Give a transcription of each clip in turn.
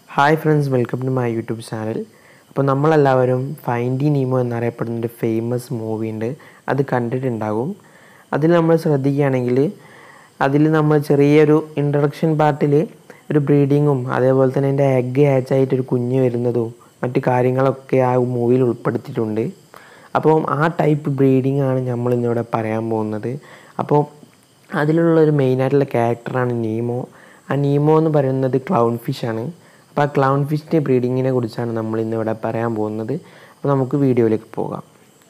hi friends welcome to my YouTube channel അപ്പോൾ നമ്മളെല്ലാവരും ഫൈൻഡി നീമോ എന്നറിയപ്പെടുന്ന ഒരു ഫേമസ് മൂവി ഉണ്ട് അത് കണ്ടിട്ടുണ്ടാകും അതിൽ നമ്മൾ ശ്രദ്ധിക്കുകയാണെങ്കിൽ അതിൽ നമ്മൾ ചെറിയൊരു ഇൻട്രഡക്ഷൻ പാർട്ടിൽ ഒരു ബ്രീഡിങ്ങും അതേപോലെ തന്നെ എൻ്റെ എഗ് ആയിട്ട് ഒരു കുഞ്ഞ് വരുന്നതും മറ്റു കാര്യങ്ങളൊക്കെ ആ മൂവിയിൽ ഉൾപ്പെടുത്തിയിട്ടുണ്ട് അപ്പോൾ ആ ടൈപ്പ് ബ്രീഡിംഗ് ആണ് നമ്മൾ ഇന്നിവിടെ പറയാൻ പോകുന്നത് അപ്പോൾ അതിലുള്ള ഒരു മെയിനായിട്ടുള്ള ക്യാരക്ടറാണ് നീമോ ആ നീമോ എന്ന് പറയുന്നത് ക്ലൗൺ ഫിഷാണ് അപ്പോൾ ആ ക്ലൗൺ ഫിഷിൻ്റെ ബ്രീഡിങ്ങിനെ കുറിച്ചാണ് നമ്മൾ ഇന്നിവിടെ പറയാൻ പോകുന്നത് അപ്പോൾ നമുക്ക് വീഡിയോയിലേക്ക് പോകാം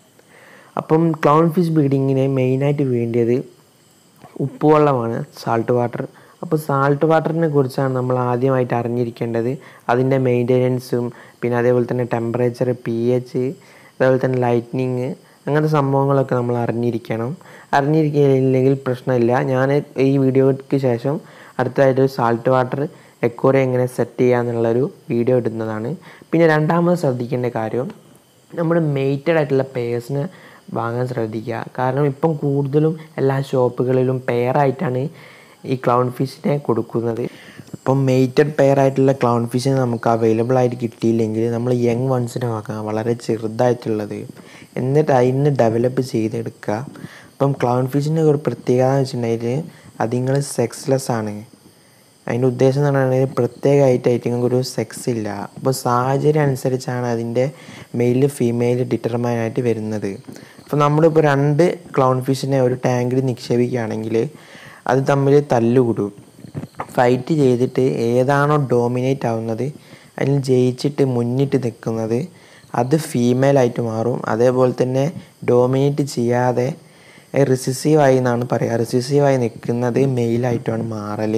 അപ്പം ക്ലൗൺ ഫിഷ് ബ്രീഡിങ്ങിന് മെയിനായിട്ട് വേണ്ടിയത് ഉപ്പുവെള്ളമാണ് സാൾട്ട് വാട്ടർ അപ്പോൾ സാൾട്ട് വാട്ടറിനെ കുറിച്ചാണ് നമ്മൾ ആദ്യമായിട്ട് അറിഞ്ഞിരിക്കേണ്ടത് അതിൻ്റെ മെയിൻ്റെനൻസും പിന്നെ അതേപോലെ തന്നെ ടെമ്പറേച്ചർ പി എച്ച് അതേപോലെ തന്നെ ലൈറ്റ്നിങ് അങ്ങനത്തെ സംഭവങ്ങളൊക്കെ നമ്മൾ അറിഞ്ഞിരിക്കണം അറിഞ്ഞിരിക്കില്ലെങ്കിൽ പ്രശ്നമില്ല ഞാൻ ഈ വീഡിയോയ്ക്ക് ശേഷം അടുത്തതായിട്ട് സാൾട്ട് വാട്ടർ എക്കോറി എങ്ങനെ സെറ്റ് ചെയ്യുക എന്നുള്ളൊരു വീഡിയോ ഇടുന്നതാണ് പിന്നെ രണ്ടാമത് ശ്രദ്ധിക്കേണ്ട കാര്യം നമ്മൾ മെയ്റ്റഡ് ആയിട്ടുള്ള പേഴ്സിനെ വാങ്ങാൻ ശ്രദ്ധിക്കുക കാരണം ഇപ്പം കൂടുതലും എല്ലാ ഷോപ്പുകളിലും പെയറായിട്ടാണ് ഈ ക്ലൗൺ ഫിഷിനെ കൊടുക്കുന്നത് ഇപ്പം മെയ്റ്റഡ് പെയർ ആയിട്ടുള്ള ക്ലൗൺ ഫിഷിനെ നമുക്ക് അവൈലബിൾ ആയിട്ട് കിട്ടിയില്ലെങ്കിൽ നമ്മൾ യങ് വൺസിനെ വാങ്ങാം വളരെ ചെറുതായിട്ടുള്ളത് എന്നിട്ട് അതിന് ഡെവലപ്പ് ചെയ്തെടുക്കുക ഇപ്പം ക്ലൗൺ ഫിഷിൻ്റെ ഒരു പ്രത്യേകത എന്ന് വെച്ചിട്ടുണ്ടെങ്കിൽ അതുങ്ങൾ സെക്സ്ലെസ് ആണ് അതിൻ്റെ ഉദ്ദേശം എന്ന് പറഞ്ഞാൽ പ്രത്യേകമായിട്ട് ഐറ്റങ്ങൾക്ക് ഒരു സെക്സ് ഇല്ല അപ്പോൾ സാഹചര്യം അനുസരിച്ചാണ് അതിൻ്റെ മെയിൽ ഫീമെയിൽ ഡിറ്റർമൈൻ ആയിട്ട് വരുന്നത് അപ്പോൾ നമ്മളിപ്പോൾ രണ്ട് ക്ലൗൺ ഫിഷിനെ ഒരു ടാങ്കിൽ നിക്ഷേപിക്കുകയാണെങ്കിൽ അത് തമ്മിൽ തല്ലുകൂടും ഫൈറ്റ് ചെയ്തിട്ട് ഏതാണോ ഡോമിനേറ്റ് ആവുന്നത് അതിൽ ജയിച്ചിട്ട് മുന്നിട്ട് നിൽക്കുന്നത് അത് ഫീമെയിലായിട്ട് മാറും അതേപോലെ തന്നെ ഡോമിനേറ്റ് ചെയ്യാതെ റിസസീവായി എന്നാണ് പറയുക റിസസീവായി നിൽക്കുന്നത് മെയിലായിട്ടാണ് മാറൽ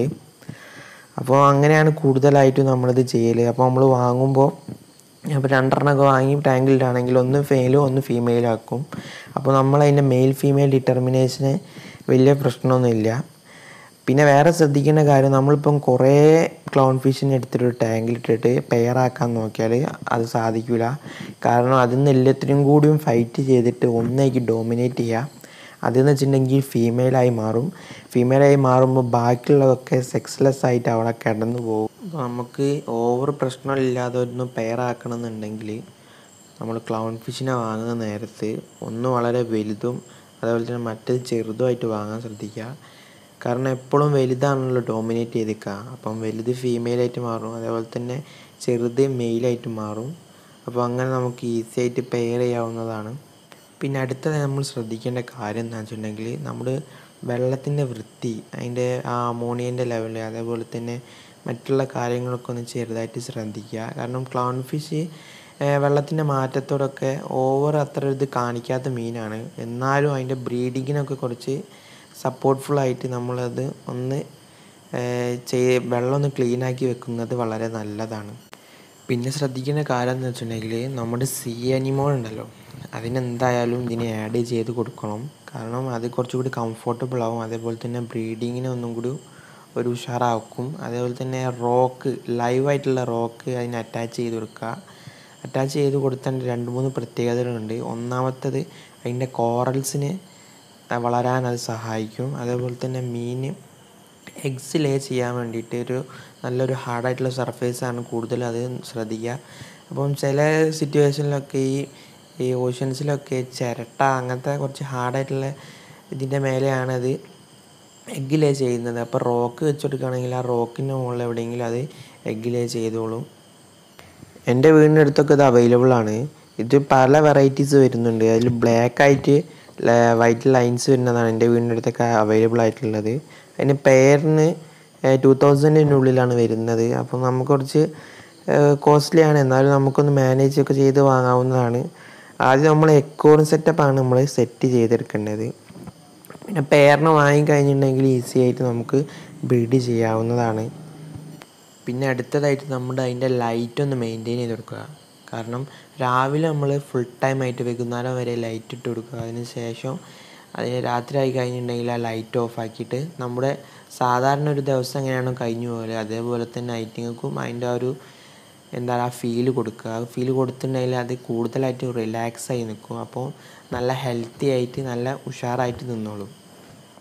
അപ്പോൾ അങ്ങനെയാണ് കൂടുതലായിട്ടും നമ്മളിത് ചെയ്യൽ അപ്പോൾ നമ്മൾ വാങ്ങുമ്പോൾ അപ്പോൾ രണ്ടെണ്ണമൊക്കെ വാങ്ങി ടാങ്കിലിട്ടാണെങ്കിൽ ഒന്ന് ഫെയിലും ഒന്ന് ഫീമെയിലും ആക്കും അപ്പോൾ നമ്മൾ അതിൻ്റെ മെയിൽ ഫീമെയിൽ ഡിറ്റർമിനേഷന് വലിയ പ്രശ്നമൊന്നുമില്ല പിന്നെ വേറെ ശ്രദ്ധിക്കേണ്ട കാര്യം നമ്മളിപ്പം കുറേ ക്ലൗൺ ഫിഷിനെ എടുത്തിട്ട് ഒരു ടാങ്കിലിട്ടിട്ട് പെയറാക്കാൻ നോക്കിയാൽ അത് സാധിക്കില്ല കാരണം അതിൽ നിന്ന് എല്ലാത്തിനും കൂടിയും ഫൈറ്റ് ചെയ്തിട്ട് ഒന്നേക്ക് ഡോമിനേറ്റ് ചെയ്യുക അതെന്ന് വെച്ചിട്ടുണ്ടെങ്കിൽ ഫീമെയിലായി മാറും ഫീമെയിലായി മാറുമ്പോൾ ബാക്കിയുള്ളതൊക്കെ സെക്സ്ലെസ് ആയിട്ട് അവിടെ കിടന്നു പോകും അപ്പോൾ നമുക്ക് ഓവർ പ്രശ്നമില്ലാതെ ഒന്ന് പെയറാക്കണം എന്നുണ്ടെങ്കിൽ നമ്മൾ ക്ലൗൺ ഫിഷിനെ വാങ്ങുന്ന നേരത്ത് ഒന്ന് വളരെ വലുതും അതേപോലെ തന്നെ മറ്റേത് ചെറുതുമായിട്ട് വാങ്ങാൻ ശ്രദ്ധിക്കുക കാരണം എപ്പോഴും വലുതാണല്ലോ ഡോമിനേറ്റ് ചെയ്തിരിക്കുക അപ്പം വലുത് ഫീമെയിലായിട്ട് മാറും അതേപോലെ തന്നെ ചെറുത് മെയിലായിട്ട് മാറും അപ്പോൾ അങ്ങനെ നമുക്ക് ഈസി ആയിട്ട് പെയർ ചെയ്യാവുന്നതാണ് പിന്നെ അടുത്തതായി നമ്മൾ ശ്രദ്ധിക്കേണ്ട കാര്യം എന്താണെന്ന് വെച്ചിട്ടുണ്ടെങ്കിൽ നമ്മൾ വെള്ളത്തിൻ്റെ വൃത്തി അതിൻ്റെ ആ അമോണിയൻ്റെ ലെവൽ അതേപോലെ തന്നെ മറ്റുള്ള കാര്യങ്ങളൊക്കെ ഒന്ന് ചെറുതായിട്ട് ശ്രദ്ധിക്കുക കാരണം ക്ലൗൺ ഫിഷ് വെള്ളത്തിൻ്റെ മാറ്റത്തോടൊക്കെ ഓവർ അത്ര ഇത് കാണിക്കാത്ത മീനാണ് എന്നാലും അതിൻ്റെ ബ്രീഡിങ്ങിനൊക്കെ കുറച്ച് സപ്പോർട്ട്ഫുള്ളായിട്ട് നമ്മളത് ഒന്ന് ചെയ് വെള്ളം ഒന്ന് ക്ലീനാക്കി വെക്കുന്നത് വളരെ നല്ലതാണ് പിന്നെ ശ്രദ്ധിക്കേണ്ട കാര്യം എന്ന് വെച്ചിട്ടുണ്ടെങ്കിൽ നമ്മുടെ സി അനിമോൾ ഉണ്ടല്ലോ അതിനെന്തായാലും ഇതിനെ ആഡ് ചെയ്ത് കൊടുക്കണം കാരണം അത് കുറച്ചുകൂടി കംഫർട്ടബിൾ ആവും അതേപോലെ തന്നെ ബ്രീഡിങ്ങിനെ ഒന്നും കൂടി ഒരു ഉഷാറാക്കും അതേപോലെ തന്നെ റോക്ക് ലൈവായിട്ടുള്ള റോക്ക് അതിന് അറ്റാച്ച് ചെയ്ത് കൊടുക്കുക അറ്റാച്ച് ചെയ്ത് കൊടുത്താൽ രണ്ട് മൂന്ന് പ്രത്യേകതകളുണ്ട് ഒന്നാമത്തത് അതിൻ്റെ കോറൽസിന് വളരാൻ അത് സഹായിക്കും അതേപോലെ തന്നെ മീൻ എഗ്സ് ലേ ചെയ്യാൻ വേണ്ടിയിട്ട് ഒരു നല്ലൊരു ഹാർഡായിട്ടുള്ള സർഫേസാണ് കൂടുതൽ അത് ശ്രദ്ധിക്കുക അപ്പം ചില സിറ്റുവേഷനിലൊക്കെ ഈ ഈ ഓഷ്യൻസിലൊക്കെ ചിരട്ട അങ്ങനത്തെ കുറച്ച് ഹാർഡായിട്ടുള്ള ഇതിൻ്റെ മേലെയാണ് അത് എഗ് ലേ ചെയ്യുന്നത് അപ്പോൾ റോക്ക് വെച്ച് കൊടുക്കുകയാണെങ്കിൽ ആ റോക്കിൻ്റെ മുകളിൽ എവിടെയെങ്കിലും അത് എഗ് ലേ ചെയ്തോളും എൻ്റെ വീടിൻ്റെ അടുത്തൊക്കെ ഇത് അവൈലബിൾ ആണ് ഇത് പല വെറൈറ്റീസ് വരുന്നുണ്ട് അതിൽ ബ്ലാക്ക് ആയിട്ട് വൈറ്റ് ലൈൻസ് വരുന്നതാണ് എൻ്റെ വീടിൻ്റെ അടുത്തൊക്കെ അവൈലബിൾ ആയിട്ടുള്ളത് അതിന് പെയറിന് ടു തൗസൻഡിൻ്റെ ഉള്ളിലാണ് വരുന്നത് അപ്പോൾ നമുക്ക് കുറച്ച് കോസ്റ്റ്ലി ആണ് എന്നാലും നമുക്കൊന്ന് മാനേജ് ഒക്കെ ചെയ്ത് വാങ്ങാവുന്നതാണ് ആദ്യം നമ്മൾ എക്കോൺ സെറ്റപ്പാണ് നമ്മൾ സെറ്റ് ചെയ്തെടുക്കേണ്ടത് പിന്നെ പെയറിന് വാങ്ങിക്കഴിഞ്ഞിട്ടുണ്ടെങ്കിൽ ഈസി ആയിട്ട് നമുക്ക് ബ്രീഡ് ചെയ്യാവുന്നതാണ് പിന്നെ അടുത്തതായിട്ട് നമ്മുടെ അതിൻ്റെ ലൈറ്റ് ഒന്ന് മെയിൻറ്റെയിൻ ചെയ്ത് കൊടുക്കുക കാരണം രാവിലെ നമ്മൾ ഫുൾ ടൈം ആയിട്ട് വൈകുന്നേരം വരെ ലൈറ്റ് ഇട്ട് കൊടുക്കുക അതിന് ശേഷം അതിന് രാത്രി ആയി കഴിഞ്ഞിട്ടുണ്ടെങ്കിൽ ആ ലൈറ്റ് ഓഫ് ആക്കിയിട്ട് നമ്മുടെ സാധാരണ ഒരു ദിവസം എങ്ങനെയാണോ കഴിഞ്ഞു പോലെ അതേപോലെ തന്നെ ഐറ്റിങ്ങൾക്കും അതിൻ്റെ ആ ഒരു എന്താ ആ ഫീല് കൊടുക്കുക ആ ഫീല് കൊടുത്തിട്ടുണ്ടെങ്കിൽ അത് കൂടുതലായിട്ട് റിലാക്സ് ആയി നിൽക്കും അപ്പോൾ നല്ല ഹെൽത്തി ആയിട്ട് നല്ല ഉഷാറായിട്ട് നിന്നോളും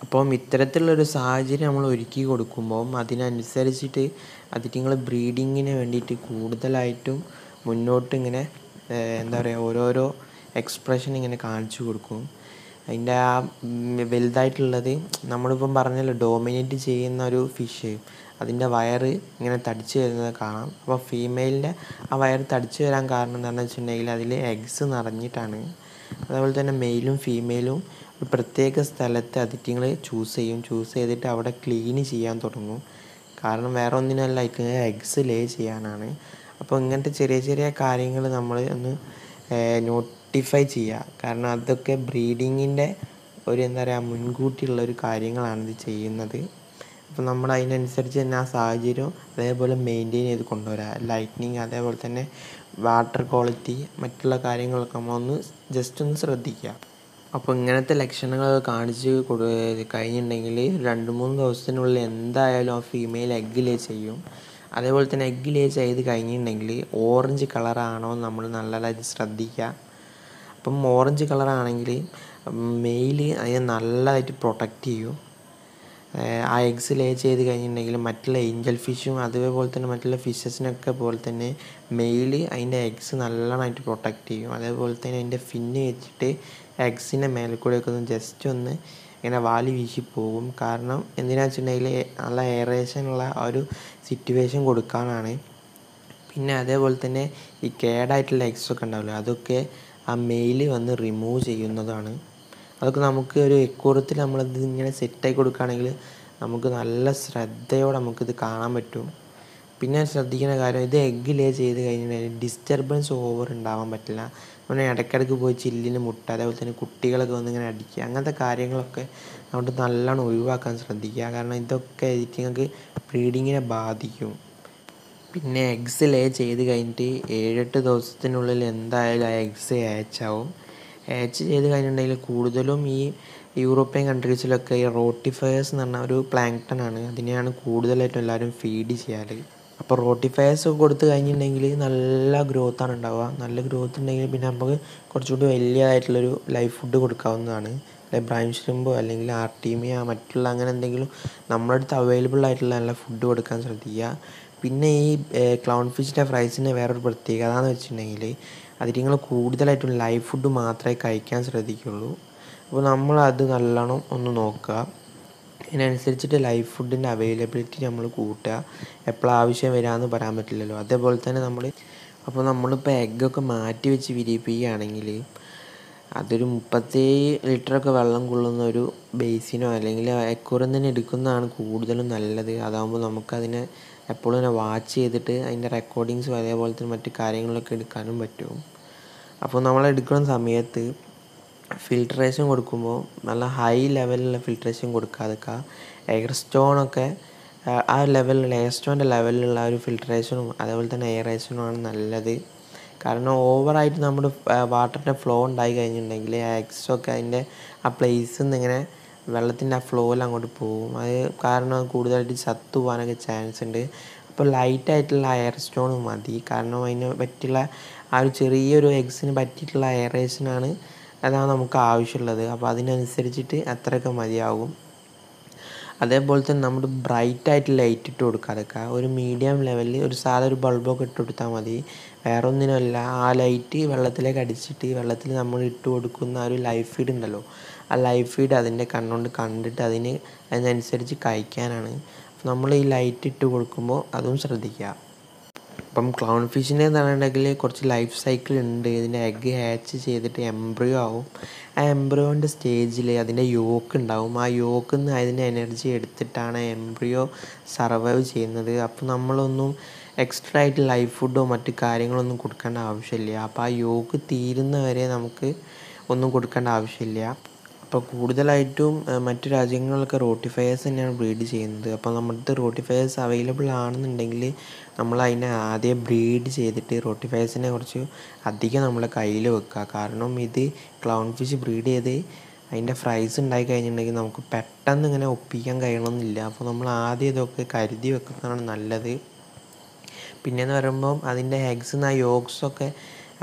അപ്പം ഇത്തരത്തിലുള്ളൊരു സാഹചര്യം നമ്മൾ ഒരുക്കി കൊടുക്കുമ്പം അതിനനുസരിച്ചിട്ട് അതിറ്റിങ്ങൾ ബ്രീഡിങ്ങിന് വേണ്ടിയിട്ട് കൂടുതലായിട്ടും മുന്നോട്ട് ഇങ്ങനെ എന്താ പറയുക ഓരോരോ എക്സ്പ്രഷൻ ഇങ്ങനെ കാണിച്ചു കൊടുക്കും അതിൻ്റെ ആ വലുതായിട്ടുള്ളത് നമ്മളിപ്പം പറഞ്ഞല്ലോ ഡോമിനേറ്റ് ചെയ്യുന്ന ഒരു ഫിഷ് അതിൻ്റെ വയറ് ഇങ്ങനെ തടിച്ച് വരുന്നത് കാണാം അപ്പോൾ ഫീമെയിലിൻ്റെ ആ വയറ് തടിച്ച് വരാൻ കാരണം എന്താണെന്ന് വെച്ചിട്ടുണ്ടെങ്കിൽ അതിൽ എഗ്സ് നിറഞ്ഞിട്ടാണ് അതേപോലെ തന്നെ മെയിലും ഫീമെയിലും ഒരു പ്രത്യേക സ്ഥലത്ത് അതിറ്റിങ്ങൾ ചൂസ് ചെയ്യും ചൂസ് ചെയ്തിട്ട് അവിടെ ക്ലീൻ ചെയ്യാൻ തുടങ്ങും കാരണം വേറെ ഒന്നിനല്ല ഇത് എഗ്സ് ലേ ചെയ്യാനാണ് അപ്പോൾ ഇങ്ങനത്തെ ചെറിയ ചെറിയ കാര്യങ്ങൾ നമ്മൾ ഒന്ന് നോട്ടിഫൈ ചെയ്യുക കാരണം അതൊക്കെ ബ്രീഡിങ്ങിൻ്റെ ഒരു എന്താ പറയുക മുൻകൂട്ടിയുള്ള ഒരു കാര്യങ്ങളാണ് ഇത് ചെയ്യുന്നത് അപ്പോൾ നമ്മൾ അതിനനുസരിച്ച് തന്നെ ആ സാഹചര്യം അതേപോലെ മെയിൻറ്റെയിൻ ചെയ്ത് കൊണ്ടുവരിക ലൈറ്റ്നിങ് അതേപോലെ തന്നെ വാട്ടർ ക്വാളിറ്റി മറ്റുള്ള കാര്യങ്ങളൊക്കെ നമ്മളൊന്ന് ജസ്റ്റ് ഒന്ന് ശ്രദ്ധിക്കുക അപ്പോൾ ഇങ്ങനത്തെ ലക്ഷണങ്ങൾ കാണിച്ച് കൊടു കഴിഞ്ഞിട്ടുണ്ടെങ്കിൽ രണ്ട് മൂന്ന് ദിവസത്തിനുള്ളിൽ എന്തായാലും ആ ഫീമെയിൽ എഗ്ഗ് ലേ ചെയ്യും അതേപോലെ തന്നെ എഗ്ഗ് ലേ ചെയ്ത് കഴിഞ്ഞിട്ടുണ്ടെങ്കിൽ ഓറഞ്ച് കളറാണോ നമ്മൾ നല്ലതായിട്ട് ശ്രദ്ധിക്കുക അപ്പം ഓറഞ്ച് കളറാണെങ്കിൽ മെയില് അതിനെ നല്ലതായിട്ട് പ്രൊട്ടക്റ്റ് ചെയ്യും ആ എഗ്സ് ലേ ചെയ്ത് കഴിഞ്ഞിട്ടുണ്ടെങ്കിൽ മറ്റുള്ള ഏഞ്ചൽ ഫിഷും അതേപോലെ തന്നെ മറ്റുള്ള ഫിഷസിനൊക്കെ പോലെ തന്നെ മെയില് അതിൻ്റെ എഗ്സ് നല്ലോണമായിട്ട് പ്രൊട്ടക്റ്റ് ചെയ്യും അതേപോലെ തന്നെ അതിൻ്റെ ഫിന്ന് വെച്ചിട്ട് എഗ്സിൻ്റെ മേലെ കൂടെയൊക്കെ ഒന്ന് ജസ്റ്റ് ഒന്ന് ഇങ്ങനെ വാലി വീശി പോകും കാരണം എന്തിനാണെന്ന് വെച്ചിട്ടുണ്ടെങ്കിൽ നല്ല എയറേഷനുള്ള ആ ഒരു സിറ്റുവേഷൻ കൊടുക്കാനാണ് പിന്നെ അതേപോലെ തന്നെ ഈ കേടായിട്ടുള്ള എഗ്സ് ഒക്കെ ഉണ്ടാവില്ല അതൊക്കെ ആ മെയില് വന്ന് റിമൂവ് ചെയ്യുന്നതാണ് അതൊക്കെ നമുക്ക് ഒരു എക്കൂറത്തിൽ നമ്മളത് ഇങ്ങനെ സെറ്റായി കൊടുക്കുകയാണെങ്കിൽ നമുക്ക് നല്ല ശ്രദ്ധയോടെ നമുക്കിത് കാണാൻ പറ്റും പിന്നെ ശ്രദ്ധിക്കുന്ന കാര്യം ഇത് എഗ്ഗ് ലേ ചെയ്ത് കഴിഞ്ഞിട്ടുണ്ടെങ്കിൽ ഡിസ്റ്റർബൻസ് ഓവർ ഉണ്ടാവാൻ പറ്റില്ല നമ്മൾ ഇടയ്ക്കിടയ്ക്ക് പോയി ചില്ലിന് മുട്ട അതേപോലെ തന്നെ കുട്ടികളൊക്കെ വന്ന് ഇങ്ങനെ അടിക്കുക അങ്ങനത്തെ കാര്യങ്ങളൊക്കെ അതുകൊണ്ട് നല്ലോണം ഒഴിവാക്കാൻ ശ്രദ്ധിക്കുക കാരണം ഇതൊക്കെ എഡിറ്റിങ്ങൾക്ക് ബ്രീഡിങ്ങിനെ ബാധിക്കും പിന്നെ എഗ്സ് ലേ ചെയ്ത് കഴിഞ്ഞിട്ട് ഏഴെട്ട് ദിവസത്തിനുള്ളിൽ എന്തായാലും ആ എഗ്സ് hatch ആവും hatch ചെയ്ത് കഴിഞ്ഞിട്ടുണ്ടെങ്കിൽ കൂടുതലും ഈ യൂറോപ്യൻ കൺട്രീസിലൊക്കെ ഈ റോട്ടിഫയേഴ്സ് എന്ന് പറഞ്ഞ ഒരു പ്ലാങ്ക്ടൺ ആണ് അതിനെയാണ് കൂടുതലായിട്ടും എല്ലാവരും ഫീഡ് ചെയ്യാറ് അപ്പോൾ റോട്ടിഫയേഴ്സ് ഒക്കെ കൊടുത്ത് കഴിഞ്ഞിട്ടുണ്ടെങ്കിൽ നല്ല ഗ്രോത്ത് ആണ് ഉണ്ടാവുക നല്ല ഗ്രോത്ത് ഉണ്ടെങ്കിൽ പിന്നെ നമുക്ക് കുറച്ചുകൂടി വലിയതായിട്ടുള്ളൊരു ലൈഫ് ഫുഡ് കൊടുക്കാവുന്നതാണ് ബ്രൈം ഷ്രിമ്പോ അല്ലെങ്കിൽ ആർട്ടീമിയ മറ്റുള്ള അങ്ങനെ എന്തെങ്കിലും നമ്മുടെ അടുത്ത് അവൈലബിൾ ആയിട്ടുള്ള നല്ല ഫുഡ് കൊടുക്കാൻ ശ്രദ്ധിക്കുക പിന്നെ ഈ ക്ലൗൺ ഫിഷിൻ്റെ ഫ്രൈസിൻ്റെ വേറൊരു പ്രത്യേകത എന്ന് വെച്ചിട്ടുണ്ടെങ്കിൽ അതിങ്ങൾ കൂടുതലായിട്ടും ലൈവ് ഫുഡ് മാത്രമേ കഴിക്കാൻ ശ്രദ്ധിക്കുള്ളൂ അപ്പോൾ നമ്മൾ അത് നല്ലോണം ഒന്ന് നോക്കുക അതിനനുസരിച്ചിട്ട് ലൈവ് ഫുഡിൻ്റെ അവൈലബിലിറ്റി നമ്മൾ കൂട്ടുക എപ്പോഴാണ് ആവശ്യം വരാമെന്ന് പറയാൻ പറ്റില്ലല്ലോ അതേപോലെ തന്നെ നമ്മൾ അപ്പോൾ നമ്മളിപ്പോൾ എഗ്ഗൊക്കെ മാറ്റി വെച്ച് വിരിയിപ്പിക്കുകയാണെങ്കിൽ അതൊരു മുപ്പത്തേഴ് ലിറ്ററൊക്കെ വെള്ളം കൊള്ളുന്ന ഒരു ബേസിനോ അല്ലെങ്കിൽ എക്കുറം തന്നെ എടുക്കുന്നതാണ് കൂടുതലും നല്ലത് അതാകുമ്പോൾ നമുക്കതിനെ എപ്പോഴും ഇങ്ങനെ വാച്ച് ചെയ്തിട്ട് അതിൻ്റെ റെക്കോർഡിങ്സും അതേപോലെ തന്നെ മറ്റു കാര്യങ്ങളൊക്കെ എടുക്കാനും പറ്റും അപ്പോൾ നമ്മൾ എടുക്കുന്ന സമയത്ത് ഫിൽട്രേഷൻ കൊടുക്കുമ്പോൾ നല്ല ഹൈ ലെവലിലുള്ള ഫിൽട്രേഷൻ കൊടുക്കാതൊക്കെ എയർ സ്റ്റോണൊക്കെ ആ ലെവലിലുള്ള എയർ സ്റ്റോണിൻ്റെ ലെവലിലുള്ള ആ ഒരു ഫിൽട്രേഷനും അതേപോലെ തന്നെ എയറേഷനുമാണ് നല്ലത് കാരണം ഓവറായിട്ട് നമ്മുടെ വാട്ടറിൻ്റെ ഫ്ലോ ഉണ്ടായി കഴിഞ്ഞിട്ടുണ്ടെങ്കിൽ ആ എക്സൊക്കെ അതിൻ്റെ ആ പ്ലേസിൽ നിന്ന് ഇങ്ങനെ വെള്ളത്തിൻ്റെ ആ ഫ്ലോയിൽ അങ്ങോട്ട് പോകും അത് കാരണം കൂടുതലായിട്ട് ചത്തു പോകാനൊക്കെ ചാൻസ് ഉണ്ട് അപ്പോൾ ലൈറ്റ് ആയിട്ടുള്ള എയർ സ്റ്റോൺ മതി കാരണം അതിന് പറ്റിയുള്ള ആ ഒരു ചെറിയൊരു എഗ്സിന് പറ്റിയിട്ടുള്ള എയറേഷനാണ് അതാണ് നമുക്ക് ആവശ്യമുള്ളത് അപ്പോൾ അതിനനുസരിച്ചിട്ട് അത്രയൊക്കെ മതിയാകും അതേപോലെ തന്നെ നമ്മൾ ബ്രൈറ്റ് ആയിട്ട് ലൈറ്റ് ഇട്ട് കൊടുക്കാതൊക്കെ ഒരു മീഡിയം ലെവലിൽ ഒരു സാധാ ഒരു ബൾബൊക്കെ ഇട്ട് കൊടുത്താൽ മതി വേറെ ഒന്നിനുമല്ല ആ ലൈറ്റ് വെള്ളത്തിലേക്ക് അടിച്ചിട്ട് വെള്ളത്തിൽ നമ്മൾ ഇട്ട് കൊടുക്കുന്ന ആ ഒരു ലൈഫ് ഫീഡ് ഉണ്ടല്ലോ ആ ലൈഫ് ഫീഡ് അതിൻ്റെ കണ്ണുകൊണ്ട് കണ്ടിട്ട് അതിന് അതിനനുസരിച്ച് കഴിക്കാനാണ് നമ്മൾ ഈ ലൈറ്റ് ഇട്ട് കൊടുക്കുമ്പോൾ അതും ശ്രദ്ധിക്കുക അപ്പം ക്ലൗൺ ഫിഷിൻ്റെ എന്ന് പറഞ്ഞിട്ടുണ്ടെങ്കിൽ കുറച്ച് ലൈഫ് സൈക്കിൾ ഉണ്ട് ഇതിൻ്റെ എഗ്ഗ് ഹാച്ച് ചെയ്തിട്ട് എംബ്രിയോ ആവും ആ എംബ്രിയോൻ്റെ സ്റ്റേജിൽ അതിൻ്റെ യോക്ക് ഉണ്ടാവും ആ യോക്കിൽ നിന്ന് അതിൻ്റെ എനർജി എടുത്തിട്ടാണ് എംബ്രിയോ സർവൈവ് ചെയ്യുന്നത് അപ്പോൾ നമ്മളൊന്നും എക്സ്ട്രാ ആയിട്ട് ലൈഫ് ഫുഡോ മറ്റു കാര്യങ്ങളൊന്നും കൊടുക്കേണ്ട ആവശ്യമില്ല അപ്പോൾ ആ യോക്ക് തീരുന്നവരെ നമുക്ക് ഒന്നും കൊടുക്കേണ്ട ആവശ്യമില്ല അപ്പോൾ കൂടുതലായിട്ടും മറ്റു രാജ്യങ്ങളിലൊക്കെ റോട്ടിഫയേഴ്സ് തന്നെയാണ് ബ്രീഡ് ചെയ്യുന്നത് അപ്പോൾ നമ്മുടെ അടുത്ത് റോട്ടിഫയേഴ്സ് അവൈലബിൾ ആണെന്നുണ്ടെങ്കിൽ നമ്മൾ അതിനെ ആദ്യം ബ്രീഡ് ചെയ്തിട്ട് റോട്ടിഫയേഴ്സിനെ കുറച്ച് അധികം നമ്മളെ കയ്യിൽ വെക്കുക കാരണം ഇത് ക്ലൗൺ ഫിഷ് ബ്രീഡ് ചെയ്ത് അതിൻ്റെ ഫ്രൈസ് ഉണ്ടായി കഴിഞ്ഞിട്ടുണ്ടെങ്കിൽ നമുക്ക് പെട്ടെന്ന് ഇങ്ങനെ ഒപ്പിക്കാൻ കഴിയണമെന്നില്ല അപ്പോൾ നമ്മൾ ആദ്യം ഇതൊക്കെ കരുതി വെക്കുന്നതാണ് നല്ലത് പിന്നെയെന്ന് പറയുമ്പം അതിൻ്റെ എഗ്സ് ആ യോഗ്സൊക്കെ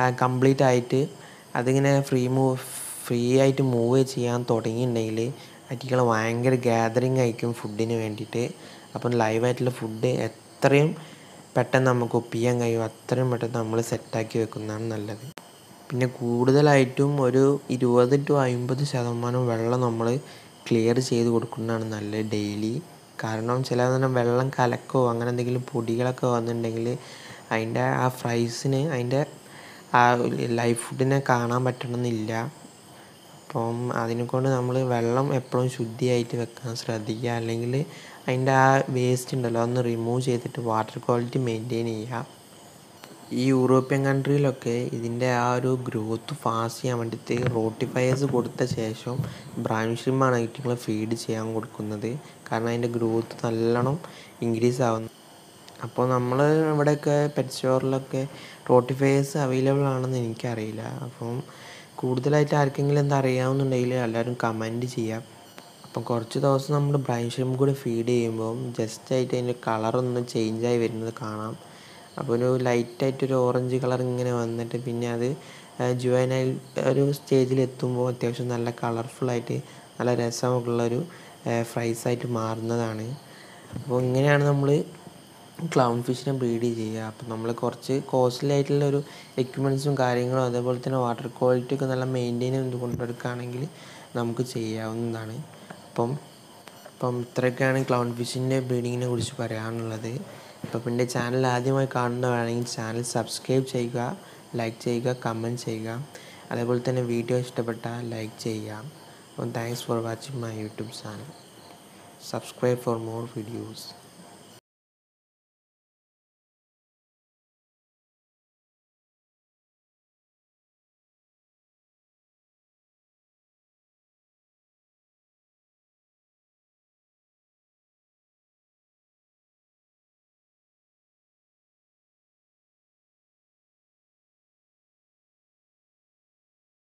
കംപ്ലീറ്റ് ആയിട്ട് അതിങ്ങനെ ഫ്രീ മൂവ് ഫ്രീ ആയിട്ട് മൂവ് ചെയ്യാൻ തുടങ്ങിയിട്ടുണ്ടെങ്കിൽ അറ്റികൾ ഭയങ്കര ഗ്യാതറിങ് ആയിരിക്കും ഫുഡിന് വേണ്ടിയിട്ട് അപ്പം ലൈവായിട്ടുള്ള ഫുഡ് എത്രയും പെട്ടെന്ന് നമുക്ക് ഒപ്പിക്കാൻ കഴിയും അത്രയും പെട്ടെന്ന് നമ്മൾ സെറ്റാക്കി വെക്കുന്നതാണ് നല്ലത് പിന്നെ കൂടുതലായിട്ടും ഒരു ഇരുപത് ടു അമ്പത് ശതമാനം വെള്ളം നമ്മൾ ക്ലിയർ ചെയ്ത് കൊടുക്കുന്നതാണ് നല്ലത് ഡെയിലി കാരണം ചില നേരം വെള്ളം കലക്കോ അങ്ങനെ എന്തെങ്കിലും പൊടികളൊക്കെ വന്നിട്ടുണ്ടെങ്കിൽ അതിൻ്റെ ആ ഫ്രൈസിന് അതിൻ്റെ ആ ലൈഫ് ഫുഡിനെ കാണാൻ പറ്റണമെന്നില്ല അപ്പം അതിനെക്കൊണ്ട് നമ്മൾ വെള്ളം എപ്പോഴും ശുദ്ധിയായിട്ട് വെക്കാൻ ശ്രദ്ധിക്കുക അല്ലെങ്കിൽ അതിൻ്റെ ആ വേസ്റ്റ് ഉണ്ടല്ലോ അതൊന്ന് റിമൂവ് ചെയ്തിട്ട് വാട്ടർ ക്വാളിറ്റി മെയിൻറ്റെയിൻ ചെയ്യുക ഈ യൂറോപ്യൻ കൺട്രിയിലൊക്കെ ഇതിൻ്റെ ആ ഒരു ഗ്രോത്ത് ഫാസ്റ്റ് ചെയ്യാൻ വേണ്ടിയിട്ട് റോട്ടിഫയേഴ്സ് കൊടുത്ത ശേഷം ബ്രൗൺ ഷ്രിമ്പാണ് ഐറ്റങ്ങൾ ഫീഡ് ചെയ്യാൻ കൊടുക്കുന്നത് കാരണം അതിൻ്റെ ഗ്രോത്ത് നല്ലോണം ഇൻക്രീസ് ആവുന്നു അപ്പോൾ നമ്മൾ ഇവിടെയൊക്കെ പെറ്റ് സ്റ്റോറിലൊക്കെ റോട്ടിഫയേഴ്സ് അവൈലബിൾ ആണെന്ന് എനിക്കറിയില്ല അപ്പം കൂടുതലായിട്ട് ആർക്കെങ്കിലും എന്താ അറിയാവുന്നുണ്ടെങ്കിൽ എല്ലാവരും കമൻറ്റ് ചെയ്യാം അപ്പം കുറച്ച് ദിവസം നമ്മൾ ബ്രൈൻ ഷ്രിമ്പ് കൂടി ഫീഡ് ചെയ്യുമ്പോൾ ജസ്റ്റ് ആയിട്ട് അതിൻ്റെ കളറൊന്ന് ചേഞ്ചായി വരുന്നത് കാണാം അപ്പോൾ ഒരു ലൈറ്റായിട്ടൊരു ഓറഞ്ച് കളർ ഇങ്ങനെ വന്നിട്ട് പിന്നെ അത് ജുവനൈൽ ഒരു സ്റ്റേജിൽ എത്തുമ്പോൾ അത്യാവശ്യം നല്ല കളർഫുള്ളായിട്ട് നല്ല രസമൊക്കെയുള്ളൊരു ഫ്രൈസായിട്ട് മാറുന്നതാണ് അപ്പോൾ ഇങ്ങനെയാണ് നമ്മൾ ക്ലൗൺ ഫിഷിനെ ബ്രീഡ് ചെയ്യുക അപ്പം നമ്മൾ കുറച്ച് കോസ്റ്റ്ലി ആയിട്ടുള്ള ഒരു എക്യുപ്മെൻറ്റ്സും കാര്യങ്ങളും അതേപോലെ തന്നെ വാട്ടർ ക്വാളിറ്റി ഒക്കെ നല്ല മെയിൻറ്റെയിൻ ചെയ്ത് കൊണ്ടെടുക്കുകയാണെങ്കിൽ നമുക്ക് ചെയ്യാവുന്നതാണ് അപ്പം അപ്പം ഇത്രയൊക്കെയാണ് ക്ലൗൺ ഫിഷിൻ്റെ ബ്രീഡിങ്ങിനെ കുറിച്ച് പറയാനുള്ളത് അപ്പം എൻ്റെ ചാനൽ ആദ്യമായി കാണുന്നവരാണെങ്കിൽ ചാനൽ സബ്സ്ക്രൈബ് ചെയ്യുക ലൈക്ക് ചെയ്യുക കമൻറ്റ് ചെയ്യുക അതേപോലെ തന്നെ വീഡിയോ ഇഷ്ടപ്പെട്ടാൽ ലൈക്ക് ചെയ്യുക അപ്പം thanks for watching my YouTube channel subscribe for more videos